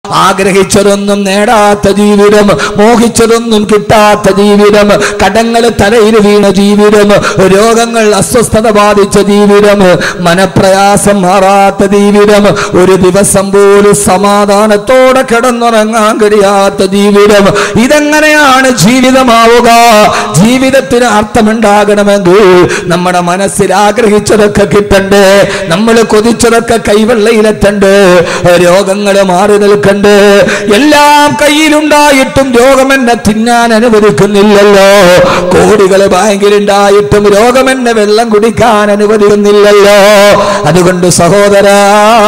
ആഗ്രഹിച്ചതൊന്നും നേടാത്ത ജീവിതം മോഹിച്ചതൊന്നും കിട്ടാത്ത ജീവിതം കടങ്ങൾ തലയിൽ വീണ ജീവിതം രോഗങ്ങൾ അസ്വസ്ഥത ബാധിച്ച ജീവിതം മനപ്രയാസം മാറാത്ത ജീവിതം ഒരു ദിവസം പോലും സമാധാനത്തോടെ കിടന്നുറങ്ങാൻ കഴിയാത്ത ജീവിതം ഇതെങ്ങനെയാണ് ജീവിതമാവുക ജീവിതത്തിന് അർത്ഥമുണ്ടാകണമെങ്കിൽ നമ്മുടെ മനസ്സിൽ ആഗ്രഹിച്ചതൊക്കെ കിട്ടണ്ടേ നമ്മൾ കൊതിച്ചതൊക്കെ കൈവെള്ളയിലെത്തണ്ട് രോഗങ്ങൾ മാറി നിൽക്കണ്ട് എല്ലാം കയ്യിലുണ്ടായിട്ടും രോഗം എന്നെ തിന്നാൻ അനുവദിക്കുന്നില്ലല്ലോ കോടികൾ ബാങ്കിലുണ്ടായിട്ടും രോഗം എന്നെ വെള്ളം കുടിക്കാൻ അനുവദിക്കുന്നില്ലല്ലോ അതുകൊണ്ട് സഹോദരാ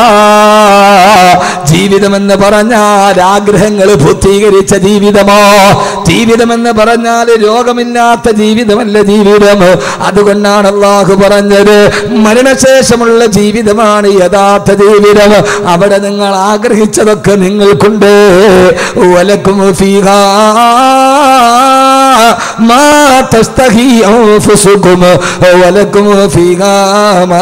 ജീവിതമെന്ന് പറഞ്ഞാൽ ആഗ്രഹങ്ങൾ പൂർത്തീകരിച്ച ജീവിതമോ ജീവിതമെന്ന് പറഞ്ഞാൽ രോഗമില്ലാത്ത ജീവിതമല്ല ജീവിതം അതുകൊണ്ടാണ് അള്ളാഹു പറഞ്ഞത് മരണശേഷമുള്ള ജീവിതമാണ് യഥാർത്ഥ ജീവിതം അവിടെ നിങ്ങൾ ആഗ്രഹിച്ചതൊക്കെ നിങ്ങൾക്കുണ്ട് വലക്കും ഫീഹാ മാ തസ്തഹി അൻഫുസുകും വലക്കും ഫീഹാ മാ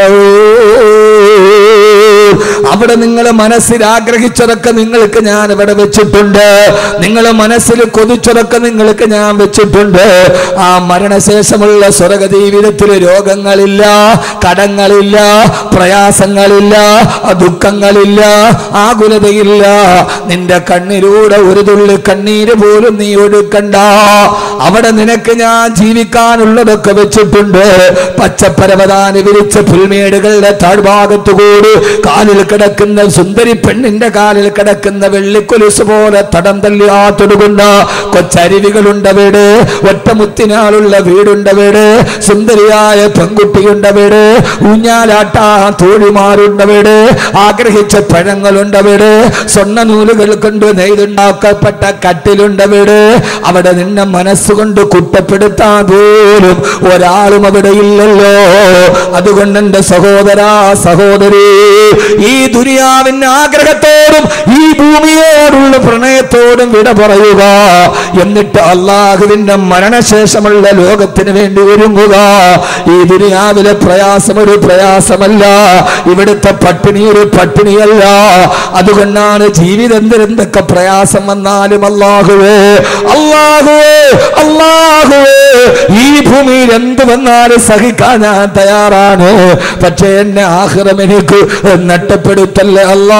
തദ്ദഊൻ അവിടെ നിങ്ങൾ മനസ്സിൽ ആഗ്രഹിച്ചതൊക്കെ നിങ്ങൾക്ക് ഞാൻ ഇവിടെ വെച്ചിട്ടുണ്ട് നിങ്ങൾ മനസ്സിൽ കൊതിച്ചതൊക്കെ നിങ്ങൾക്ക് ഞാൻ വെച്ചിട്ടുണ്ട് ആ മരണശേഷമുള്ള സ്വർഗ ജീവിതത്തിൽ രോഗങ്ങളില്ല കടങ്ങളില്ല പ്രയാസങ്ങളില്ല ദുഃഖങ്ങളില്ല ആകുലതയില്ല നിന്റെ കണ്ണിലൂടെ ഒരു തുള്ളി കണ്ണീര് പോലും നീ ഒഴുക്കണ്ട അവിടെ നിനക്ക് ഞാൻ ജീവിക്കാനുള്ളതൊക്കെ വെച്ചിട്ടുണ്ട് പച്ചപ്പരവതാന് വിരിച്ച പുൽമേടുകളുടെ താഴ്ഭാഗത്തു കൂടി കാലിൽ കിടക്കുന്ന സുന്ദരി പെണ്ണിന്റെ കാലിൽ കിടക്കുന്ന വെള്ളിക്കൊലുസ് പോലെ തടം തല്ലിയാത്തൊടുകുന്ന കൊച്ചരുവികളുണ്ടവിടെ ഒറ്റമുത്തിനാളുള്ള വീടുണ്ടവിടെ സുന്ദരിയായ പെൺകുട്ടിയുണ്ടവിടെ ഊഞ്ഞാലാട്ടാ തോഴിമാരുണ്ടവിടെ ആഗ്രഹിച്ച പഴങ്ങളുണ്ടവിടെ സ്വർണ്ണ നൂലുകൾ കൊണ്ട് നെയ്തുണ്ടാക്കപ്പെട്ട കട്ടിലുണ്ടവിടെ അവിടെ നിന്നെ മനസ്സുകൊണ്ട് കുറ്റപ്പെടുത്താൻ പോലും ഒരാളും അവിടെ ഇല്ലല്ലോ അതുകൊണ്ട് എന്റെ സഹോദരാ സഹോദരി ഈ ദുനിയാവിന്റെ ആഗ്രഹത്തോടും ഈ ഭൂമിയോടുള്ള പ്രണയത്തോടും വിട പറയുക എന്നിട്ട് അള്ളാഹുവിന്റെ മരണശേഷമുള്ള ലോകത്തിന് വേണ്ടി ഒരുങ്ങുക ഈ ദുനിയാവിലെ പ്രയാസം ഒരു പ്രയാസമല്ല ഇവിടുത്തെ പട്ടിണി ഒരു പട്ടിണിയല്ല അതുകൊണ്ടാണ് ജീവിതം എന്തൊക്കെ പ്രയാസം വന്നാലും അള്ളാഹുവേ അള്ളാഹുവേ അള്ളാഹുവേ ഈ ഭൂമിയിൽ എന്ത് വന്നാലും സഹിക്കാൻ ഞാൻ തയ്യാറാണ് പക്ഷേ എന്നെ ആഹ്റം എനിക്ക് നഷ്ടപ്പെടുത്തല്ലേ അല്ലാ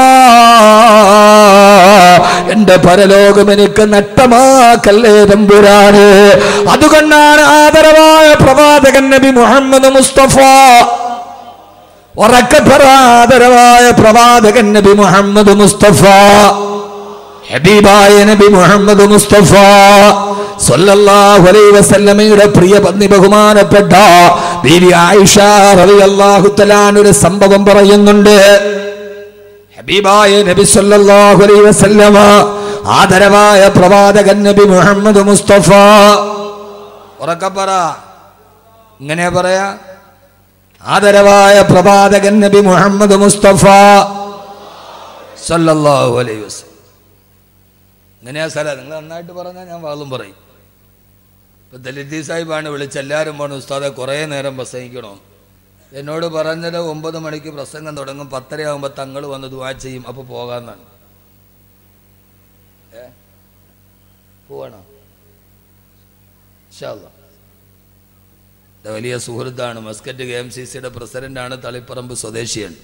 എന്റെ പരലോകം എനിക്ക് നഷ്ടമാക്കല്ലേ തമ്പുരാന് അതുകൊണ്ടാണ് ആദരവായ പ്രവാചകൻ നബി മുഹമ്മദ് മുസ്തഫ ഉറക്കപ്പറ ആദരവായ പ്രവാചകൻ നബി മുഹമ്മദ് മുസ്തഫ ഹബീബായ നബി മുഹമ്മദ് മുസ്തഫ സല്ലല്ലാഹു അലൈഹി വസല്ലമയുടെ പ്രിയ പത്നി ബഹുമാനപ്പെട്ട ബീവി ആയിഷ റളിയല്ലാഹു തആല ഒരു സംഭവം പറയുന്നുണ്ട് ഹബീബായ നബി സല്ലല്ലാഹു അലൈഹി വസല്ലമ ആദരവായ പ്രവാചകൻ നബി മുഹമ്മദ് മുസ്തഫ ഉറക്കപ്പറ ഇങ്ങനെ പറയാ ആദരവായ പ്രവാചകൻ നബി മുഹമ്മദ് മുസ്തഫ സല്ലല്ലാഹു അലൈഹി വസല്ലം ഇങ്ങനെയാ സ്ഥലം നിങ്ങൾ നന്നായിട്ട് പറഞ്ഞാൽ ഞാൻ വാളും പറയും ഇപ്പൊ ദലിത് സാഹിബാണ് വിളിച്ച് എല്ലാവരും പറഞ്ഞു ഉസ്താദെ കുറേ നേരം പ്രസംഗിക്കണോ എന്നോട് പറഞ്ഞത് ഒമ്പത് മണിക്ക് പ്രസംഗം തുടങ്ങും പത്തരയാകുമ്പോൾ തങ്ങൾ വന്ന് ദുവാ ചെയ്യും അപ്പോൾ പോകാമെന്നാണ് ഏ പോവാണോ ഇൻഷാ അല്ലാ. എൻ്റെ വലിയ സുഹൃത്താണ് മസ്കറ്റ് കെ എം സി സിയുടെ പ്രസിഡന്റാണ് തളിപ്പറമ്പ് സ്വദേശിയാണ്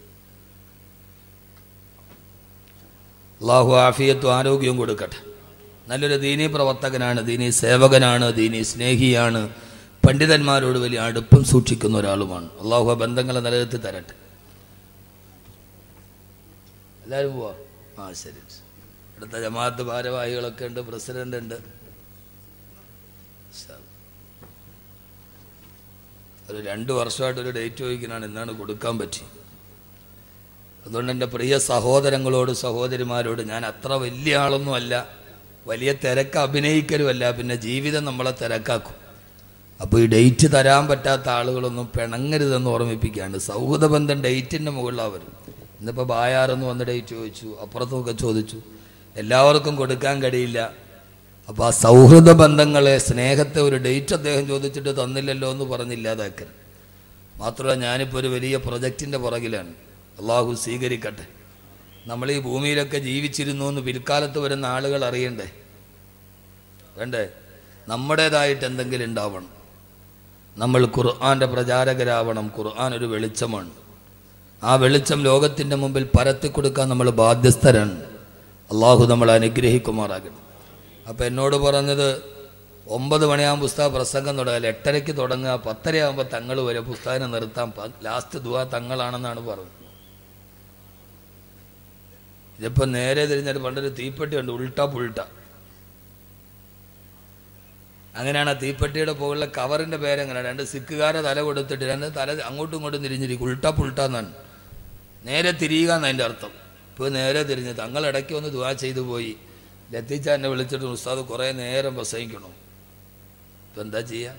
അള്ളാഹു ആഫിയത്തും ആരോഗ്യവും കൊടുക്കട്ടെ നല്ലൊരു ദീനീ പ്രവർത്തകനാണ് ദീനീ സേവകനാണ് ദീനീ സ്നേഹിയാണ് പണ്ഡിതന്മാരോട് വലിയ അടുപ്പം സൂക്ഷിക്കുന്ന ഒരാളുമാണ് അള്ളാഹു ആ ബന്ധങ്ങളെ നിലനിർത്തി തരട്ടെ എല്ലാവരും പോവാ ആ ശരി അടുത്ത ജമാഅത്ത് ഭാരവാഹികളൊക്കെ ഉണ്ട് പ്രസിഡന്റ് ഉണ്ട് ഇൻഷാ അല്ലാ. ഒരു രണ്ട് വർഷമായിട്ട് ഒരു ഡേറ്റ് ചോദിക്കുന്നതാണ് എന്നാണ് കൊടുക്കാൻ പറ്റി അതുകൊണ്ട് എൻ്റെ പ്രിയ സഹോദരങ്ങളോട് സഹോദരിമാരോട് ഞാൻ അത്ര വലിയ ആളൊന്നും അല്ല വലിയ തിരക്ക് അഭിനയിക്കലുമല്ല പിന്നെ ജീവിതം നമ്മളെ തിരക്കാക്കും അപ്പോൾ ഈ ഡേറ്റ് തരാൻ പറ്റാത്ത ആളുകളൊന്നും പിണങ്ങരുതെന്ന് ഓർമ്മിപ്പിക്കുകയാണ് സൗഹൃദ ബന്ധം ഡേറ്റിൻ്റെ മുകളിലാണ് വരും ഇന്നിപ്പോൾ ബായാറെന്ന് വന്ന് ഡേറ്റ് ചോദിച്ചു അപ്പുറത്തുമൊക്കെ ചോദിച്ചു എല്ലാവർക്കും കൊടുക്കാൻ കഴിയില്ല അപ്പോൾ ആ സൗഹൃദ ബന്ധങ്ങളെ സ്നേഹത്തെ ഒരു ഡേറ്റ് അദ്ദേഹം ചോദിച്ചിട്ട് തന്നില്ലല്ലോ എന്ന് പറഞ്ഞില്ലാതാക്കരുത് മാത്രമല്ല ഞാനിപ്പോൾ ഒരു വലിയ പ്രൊജക്റ്റിൻ്റെ പുറകിലാണ് അള്ളാഹു സ്വീകരിക്കട്ടെ നമ്മൾ ഈ ഭൂമിയിലൊക്കെ ജീവിച്ചിരുന്നു എന്ന് പിൽക്കാലത്ത് വരുന്ന ആളുകൾ അറിയണ്ടേ വേണ്ടേ നമ്മുടേതായിട്ട് എന്തെങ്കിലും ഉണ്ടാവണം നമ്മൾ ഖുർആന്റെ പ്രചാരകരാവണം ഖുർആൻ ഒരു വെളിച്ചമാണ് ആ വെളിച്ചം ലോകത്തിൻ്റെ മുമ്പിൽ പരത്തി കൊടുക്കാൻ നമ്മൾ ബാധ്യസ്ഥരാണ് അള്ളാഹു നമ്മളെ അനുഗ്രഹിക്കുമാറാകണം അപ്പം എന്നോട് പറഞ്ഞത് ഒമ്പത് മണിയാകുമ്പോൾ പുസ്തക പ്രസംഗം തുടങ്ങുക എട്ടരയ്ക്ക് തുടങ്ങുക പത്തരയാകുമ്പോൾ തങ്ങൾ വരെ പുസ്തകം നിർത്താൻ പ- ലാസ്റ്റ് ദുവാ തങ്ങളാണെന്നാണ് പറഞ്ഞത് ഇതിപ്പോൾ നേരെ തിരിഞ്ഞിട്ട് പണ്ടൊരു തീപ്പെട്ടി ഉണ്ട് ഉൾട്ട പുൾട്ട അങ്ങനെയാണ് ആ തീപ്പെട്ടിയുടെ പോലുള്ള കവറിന്റെ പേരെങ്ങനെ രണ്ട് സിക്കുകാരെ തല കൊടുത്തിട്ട് രണ്ട് തല അങ്ങോട്ടും ഇങ്ങോട്ടും തിരിഞ്ഞിരിക്കും ഉൾട്ട പുൾട്ട എന്നാണ് നേരെ തിരിയുക എന്നതിൻ്റെ അർത്ഥം ഇപ്പോൾ നേരെ തിരിഞ്ഞ് തങ്ങൾ ഇടയ്ക്ക് ഒന്ന് ദുവാ ചെയ്തു പോയി ലത്തിച്ച എന്നെ വിളിച്ചിട്ട് ഉസ്താദ് കുറേ നേരം പ്രസംഗിക്കണം ഇപ്പം എന്താ ചെയ്യുക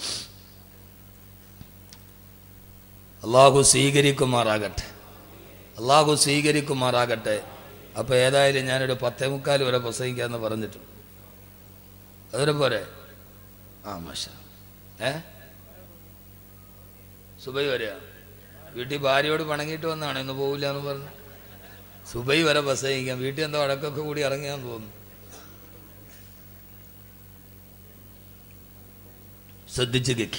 അള്ളാഹു സ്വീകരിക്കുമാറാകട്ടെ അള്ളാഹു സ്വീകരിക്കുമാറാകട്ടെ അപ്പോൾ ഏതായാലും ഞാനൊരു പത്തേ മുക്കാൽ വരെ പ്രസംഗിക്കാമെന്ന് പറഞ്ഞിട്ടുണ്ട് അതൊരു പോരെ ആ മാഷ ഏ സുബൈ വരെയാ വീട്ടിൽ ഭാര്യയോട് പണങ്ങിയിട്ട് വന്നാണ് ഇന്ന് പോവില്ല എന്ന് പറഞ്ഞു സുബൈ വരെ പ്രസംഗിക്കാം വീട്ടിൽ എന്താ വഴക്കൊക്കെ കൂടി ഇറങ്ങിയാന്ന് തോന്നുന്നു ശ്രദ്ധിച്ച് കേക്കി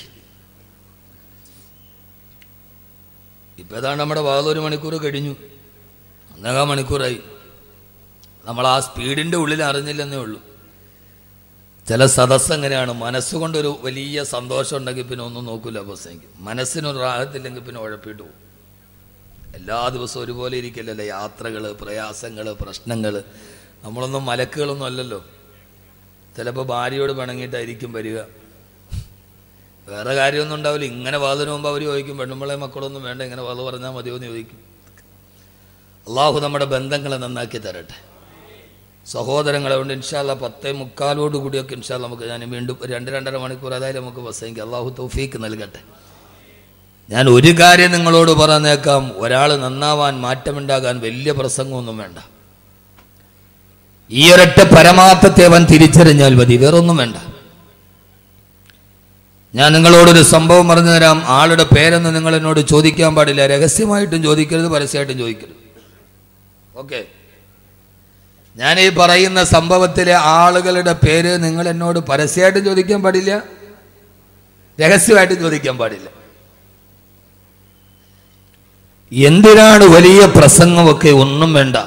ഇപ്പൊ ഏതാണ്ട് നമ്മുടെ പതിനൊരു മണിക്കൂർ കഴിഞ്ഞു ഒന്നേകാ മണിക്കൂറായി നമ്മൾ ആ സ്പീഡിന്റെ ഉള്ളിൽ അറിഞ്ഞില്ലെന്നേ ഉള്ളൂ ചില സദസ്സ് എങ്ങനെയാണ് മനസ്സുകൊണ്ടൊരു വലിയ സന്തോഷം ഉണ്ടെങ്കിൽ പിന്നെ ഒന്നും നോക്കില്ല പ്രസംഗിക്കും മനസ്സിനൊരു റാഹത്തില്ലെങ്കിൽ പിന്നെ ഉഴപ്പിട്ട് പോകും എല്ലാ ദിവസവും ഒരുപോലെ ഇരിക്കില്ലല്ലോ യാത്രകൾ പ്രയാസങ്ങൾ പ്രശ്നങ്ങൾ നമ്മളൊന്നും മലക്കുകളൊന്നും അല്ലല്ലോ ചിലപ്പോൾ ഭാര്യയോട് പിണങ്ങിയിട്ടായിരിക്കും വരിക വേറെ കാര്യമൊന്നും ഉണ്ടാവില്ല ഇങ്ങനെ വാതിന് മുമ്പ് അവർ ചോദിക്കും പെണ്ണുമ്പളെ മക്കളൊന്നും വേണ്ട ഇങ്ങനെ വാത് പറഞ്ഞാൽ മതിയോ എന്ന് ചോദിക്കും അള്ളാഹു നമ്മുടെ ബന്ധങ്ങളെ നന്നാക്കി തരട്ടെ സഹോദരങ്ങളെ കൊണ്ട് ഇൻഷാല്ല പത്തേ മുക്കാലോട് കൂടിയൊക്കെ ഇൻഷാല്ല നമുക്ക് ഞാൻ വീണ്ടും ഒരു രണ്ട് രണ്ടര മണിക്കൂർ അതായത് നമുക്ക് പ്രസംഗിക്കാം അള്ളാഹു തൗഫീക്ക് നൽകട്ടെ ഞാൻ ഒരു കാര്യം നിങ്ങളോട് പറഞ്ഞേക്കാം ഒരാൾ നന്നാവാൻ മാറ്റമുണ്ടാകാൻ വലിയ പ്രസംഗമൊന്നും വേണ്ട ഈ ഒരൊറ്റ പരമാർത്ഥത്തെ അവൻ തിരിച്ചറിഞ്ഞാൽ മതി വേറൊന്നും വേണ്ട ഞാൻ നിങ്ങളോടൊരു സംഭവം പറഞ്ഞു തരാം ആളുടെ പേരൊന്നും നിങ്ങൾ എന്നോട് ചോദിക്കാൻ പാടില്ല രഹസ്യമായിട്ടും ചോദിക്കരുത് പരസ്യമായിട്ടും ചോദിക്കരുത് ഓക്കെ ഞാൻ ഈ പറയുന്ന സംഭവത്തിലെ ആളുകളുടെ പേര് നിങ്ങൾ എന്നോട് പരസ്യമായിട്ടും ചോദിക്കാൻ പാടില്ല രഹസ്യമായിട്ടും ചോദിക്കാൻ പാടില്ല എന്തിനാണ് വലിയ പ്രസംഗമൊക്കെ ഒന്നും വേണ്ട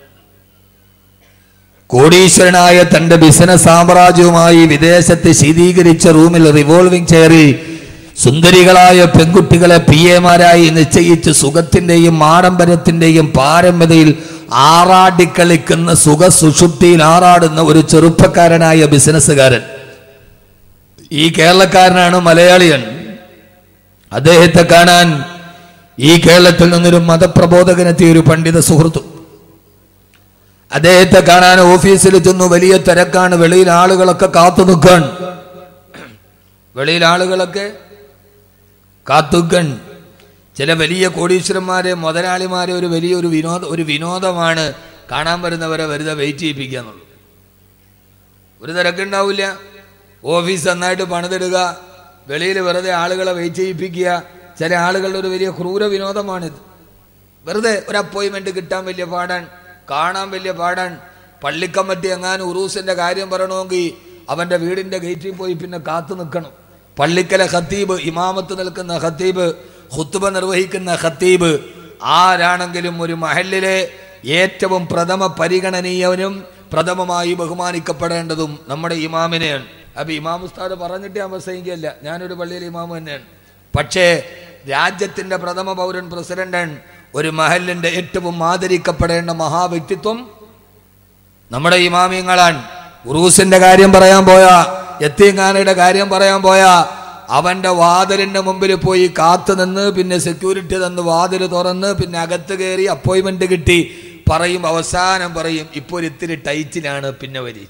കോടീശ്വരനായ തന്റെ ബിസിനസ് സാമ്രാജ്യവുമായി വിദേശത്ത് ശീതീകരിച്ച റൂമിൽ റിവോൾവിംഗ് ചെയറിൽ സുന്ദരികളായ പെൺകുട്ടികളെ പി എമാരായി നിശ്ചയിച്ച് സുഖത്തിന്റെയും ആഡംബരത്തിന്റെയും പാരമ്യതയിൽ ആറാടിക്കളിക്കുന്ന സുഖ സുഷുപ്തിയിൽ ആറാടുന്ന ഒരു ചെറുപ്പക്കാരനായ ബിസിനസ്സുകാരൻ ഈ കേരളക്കാരനാണ് മലയാളിയൻ അദ്ദേഹത്തെ കാണാൻ ഈ കേരളത്തിൽ നിന്നൊരു മതപ്രബോധകനെത്തിയ ഒരു പണ്ഡിത സുഹൃത്തു അദ്ദേഹത്തെ കാണാൻ ഓഫീസിൽ ചെന്നു വലിയ തിരക്കാണ് വെളിയിൽ ആളുകളൊക്കെ കാത്തു നിൽക്കാൻ വെളിയിൽ ആളുകളൊക്കെ കാത്തുക്കൺ ചില വലിയ കോടീശ്വരന്മാരെ മുതലാളിമാരെ ഒരു വലിയൊരു വിനോദ ഒരു വിനോദമാണ് കാണാൻ വരുന്നവരെ വെറുതെ വെയിറ്റ് ചെയ്യിപ്പിക്കുക എന്നുള്ളത് ഒരു തിരക്കുണ്ടാവില്ല ഓഫീസ് നന്നായിട്ട് പണിതിടുക വെളിയിൽ വെറുതെ ആളുകളെ വെയിറ്റ് ചെയ്യിപ്പിക്കുക ചില ആളുകളുടെ ഒരു വലിയ ക്രൂര വിനോദമാണിത് വെറുതെ ഒരു അപ്പോയിൻമെന്റ് കിട്ടാൻ വലിയ പാടാൻ കാണാൻ വലിയ പാടാൻ പള്ളിക്കമ്മറ്റി എങ്ങാനും ഉറൂസിന്റെ കാര്യം പറയണമെങ്കിൽ അവന്റെ വീടിന്റെ ഗേറ്റിൽ പോയി പിന്നെ കാത്തു നിൽക്കണം പള്ളിക്കലെ ഖത്തീബ് ഇമാമത്ത് നിൽക്കുന്ന ഖത്തീബ് ഹുത്തുബ നിർവഹിക്കുന്ന ഖത്തീബ് ആരാണെങ്കിലും ഒരു മഹലിലെ ഏറ്റവും പ്രഥമ പരിഗണനീയവനും പ്രഥമമായി ബഹുമാനിക്കപ്പെടേണ്ടതും നമ്മുടെ ഇമാമിനെയാണ് അപ്പൊ ഇമാം ഉസ്താദ് പറഞ്ഞിട്ട് ഞാൻ പ്രസംഗിക്കല്ല ഞാനൊരു പള്ളിയിലെ ഇമാമ് തന്നെയാണ് പക്ഷേ രാജ്യത്തിന്റെ പ്രഥമ പൗരൻ പ്രസിഡന്റാണ് ഒരു മഹലിന്റെ ഏറ്റവും ആദരിക്കപ്പെടേണ്ട മഹാവ്യക്തിത്വം നമ്മുടെ ഇമാമിയങ്ങളാണ് ഉറൂസിന്റെ കാര്യം പറയാൻ പോയാ എത്തിയങ്ങാനയുടെ കാര്യം പറയാൻ പോയാ അവന്റെ വാതിലിന്റെ മുമ്പിൽ പോയി കാത്തു നിന്ന് പിന്നെ സെക്യൂരിറ്റി തന്ന് വാതിൽ തുറന്ന് പിന്നെ അകത്ത് കയറി അപ്പോയിന്റ്മെന്റ് കിട്ടി പറയും അവസാനം പറയും ഇപ്പോൾ ഒരു ഇത്തിരി ടൈറ്റിലാണ് പിന്നെ വരി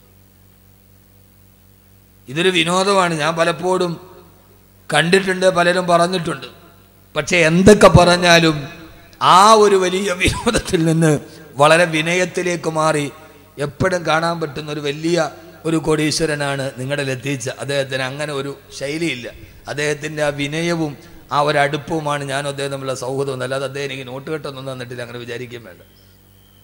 ഇതൊരു വിനോദമാണ് ഞാൻ പലപ്പോഴും കണ്ടിട്ടുണ്ട് പലരും പറഞ്ഞിട്ടുണ്ട് പക്ഷെ എന്തൊക്കെ പറഞ്ഞാലും ആ ഒരു വലിയ വിനോദത്തിൽ നിന്ന് വളരെ വിനയത്തിലേക്ക് മാറി എപ്പോഴും കാണാൻ പറ്റുന്ന ഒരു വലിയ ഒരു കോടീശ്വരനാണ് നിങ്ങളുടെ ലത്തീച്ച അദ്ദേഹത്തിന് അങ്ങനെ ഒരു ശൈലിയില്ല അദ്ദേഹത്തിൻ്റെ ആ വിനയവും ആ ഒരു അടുപ്പവുമാണ് ഞാൻ അദ്ദേഹം തമ്മിലുള്ള സൗഹൃദവും അല്ലാതെ അദ്ദേഹം എനിക്ക് നോട്ട് കെട്ടൊന്നും തന്നിട്ടില്ല അങ്ങനെ വിചാരിക്കുകയും വേണ്ട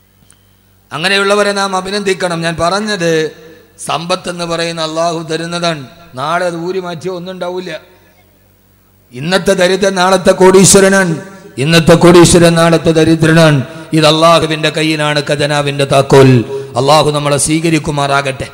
അങ്ങനെയുള്ളവരെ നാം അഭിനന്ദിക്കണം ഞാൻ പറഞ്ഞത് സമ്പത്ത് എന്ന് പറയുന്ന അള്ളാഹു തരുന്നതാണ് നാളെ അത് ഊരി മാറ്റിയോ ഒന്നും ഉണ്ടാവില്ല ഇന്നത്തെ ദരിദ്രൻ നാളത്തെ കോടീശ്വരനാണ് ഇന്നത്തെ കോടീശ്വരൻ നാളത്തെ ദരിദ്രനാണ് ഇത് അള്ളാഹുവിന്റെ കയ്യിലാണ് ഖജനാവിന്റെ താക്കോൽ അള്ളാഹു നമ്മളെ സ്വീകരിക്കുമാറാകട്ടെ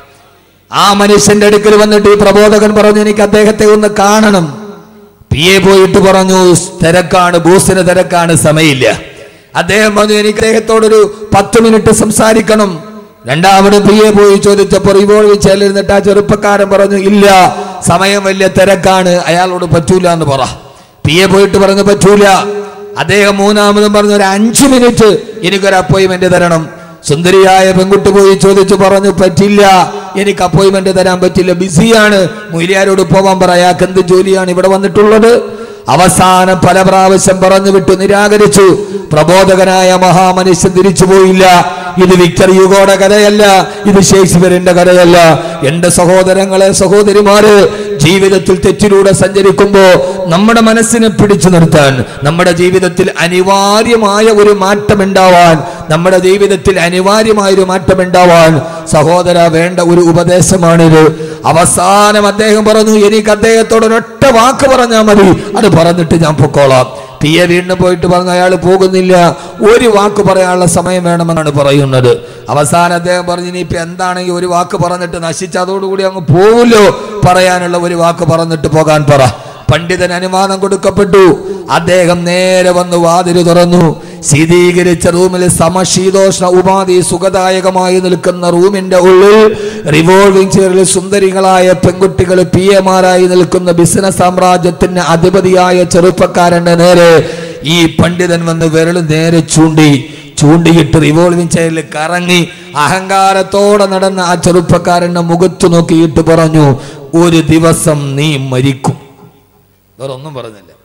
ആ മനുഷ്യന്റെ അടുക്കൽ വന്നിട്ട് ഈ പ്രബോധകൻ പറഞ്ഞു എനിക്ക് അദ്ദേഹത്തെ ഒന്ന് കാണണം പി എ പോയിട്ട് പറഞ്ഞു തിരക്കാണ് ബൂസിന് തിരക്കാണ് സമയമില്ല അദ്ദേഹം പറഞ്ഞു എനിക്ക് അദ്ദേഹത്തോടൊരു പത്ത് മിനിറ്റ് സംസാരിക്കണം രണ്ടാമത് പി എ പോയി ചോദിച്ചപ്പോൾ ഇപ്പോൾ ചെല്ലിരുന്നിട്ട് ആ ചെറുപ്പക്കാരൻ പറഞ്ഞു ഇല്ല സമയം വലിയ തിരക്കാണ് അയാളോട് പറ്റൂല എന്ന് പറ പി എ പോയിട്ട് പറഞ്ഞു പറ്റൂല അദ്ദേഹം മൂന്നാമതും പറഞ്ഞു ഒരു അഞ്ചു മിനിറ്റ് എനിക്കൊരു അപ്പോയിന്റ്മെന്റ് തരണം സുന്ദരിയായ പെൺകുട്ടി പോയി ചോദിച്ചു പറഞ്ഞു പറ്റില്ല എനിക്ക് അപ്പോയിന്റ്മെന്റ് തരാൻ പറ്റില്ല ബിസിയാണ് മൊയിലിയാരോട് പോവാൻ പറ അയാൾക്ക് എന്ത് ജോലിയാണ് ഇവിടെ വന്നിട്ടുള്ളത് അവസാനം പല പ്രാവശ്യം പറഞ്ഞു വിട്ടു നിരാകരിച്ചു പ്രബോധകനായ മഹാമനുഷ്യൻ തിരിച്ചു പോയില്ല ഇത് വിക്ടർ യുഗോടെ കഥയല്ല ഇത് ഷേക്സ്പിയറിന്റെ കഥയല്ല എന്റെ സഹോദരങ്ങളെ സഹോദരിമാര് ജീവിതത്തിൽ തെറ്റിലൂടെ സഞ്ചരിക്കുമ്പോ നമ്മുടെ മനസ്സിനെ പിടിച്ചു നിർത്താൻ നമ്മുടെ ജീവിതത്തിൽ അനിവാര്യമായ ഒരു മാറ്റം ഉണ്ടാവാൻ നമ്മുടെ ജീവിതത്തിൽ അനിവാര്യമായ ഒരു മാറ്റം ഉണ്ടാവാൻ സഹോദര വേണ്ട ഒരു ഉപദേശമാണിത് അവസാനം അദ്ദേഹം പറഞ്ഞു എനിക്ക് അദ്ദേഹത്തോട് ഒരൊറ്റ വാക്ക് പറഞ്ഞാൽ മതി അത് പറഞ്ഞിട്ട് ഞാൻ പൊക്കോളാം പി എ വീണ്ടും പോയിട്ട് പറഞ്ഞു അയാൾ പോകുന്നില്ല ഒരു വാക്ക് പറയാനുള്ള സമയം വേണമെന്നാണ് പറയുന്നത് അവസാനം അദ്ദേഹം പറഞ്ഞു ഇനിയിപ്പോ എന്താണെങ്കിൽ ഒരു വാക്ക് പറഞ്ഞിട്ട് നശിച്ച് അതോടുകൂടി അങ്ങ് പോവുമല്ലോ പറയാനുള്ള ഒരു വാക്ക് പറഞ്ഞിട്ട് പോകാൻ പറ പണ്ഡിതൻ അനുമാനം കൊടുക്കപ്പെട്ടു അദ്ദേഹം നേരെ വന്ന് വാതില് തുറന്നു ശീതീകരിച്ച റൂമിൽ സമശീതോഷ്ണ ഉപാധി സുഖദായകമായി നിൽക്കുന്ന റൂമിന്റെ ഉള്ളിൽ റിവോൾവിംഗ് ചെയറിൽ സുന്ദരികളായ പെൺകുട്ടികൾ പി എമാരായി നിൽക്കുന്ന ബിസിനസ് സാമ്രാജ്യത്തിന് അധിപതിയായ ചെറുപ്പക്കാരന്റെ നേരെ ഈ പണ്ഡിതൻ വന്ന് വിരൽ നേരെ ചൂണ്ടി ചൂണ്ടിയിട്ട് റിവോൾവിംഗ് ചെയറിൽ കറങ്ങി അഹങ്കാരത്തോടെ നടന്ന ആ ചെറുപ്പക്കാരന്റെ മുഖത്ത് നോക്കിയിട്ട് പറഞ്ഞു ഒരു ദിവസം നീ മരിക്കും വേറെ ഒന്നും പറഞ്ഞില്ല